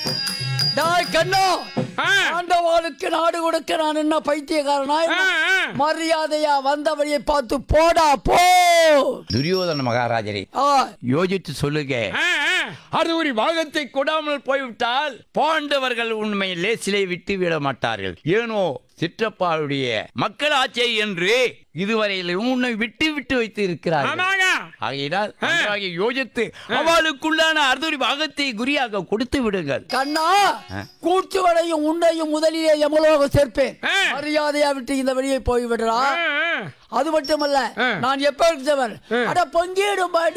டாய் கண்ணா ஆ. ஆண்டவாளுக்கு நாடு கொடுக்க நான் என்ன பைத்தியக்காரனா என்ன? ஆ, ஆ. மரியாதையா வந்த வழியை பார்த்து போடா போ துரியோதன மகாராஜரே ஆ, யோசித்து சொல்லுங்க ஆ, ஆ. அது ஒரு பாகத்தை கொடாமல் போய்விட்டால் பாண்டவர்கள் உண்மையிலே சிலை விட்டு விட மாட்டார்கள் ஏனோ சிற்றப்பாவுடைய மக்கள் ஆட்சி என்று இதுவரையிலும் உன்னை விட்டு விட்டு வைத்து இருக்கிறார்கள் ஆமாங்க ஆகையினால் நன்றாக யோசித்து அவளுக்குள்ளான அர்துரி பாகத்தை குறியாக கொடுத்து விடுங்கள் கண்ணா கூச்சுவடையும் உன்னையும் முதலிலே எமலோக சேர்ப்பேன் ஆ. மரியாதையா விட்டு இந்த வழியை போய் விடுறா ஆ, ஆ. அது மட்டுமல்ல ஆ. நான் எப்ப இருந்தவன் அட பொங்கிடும்படி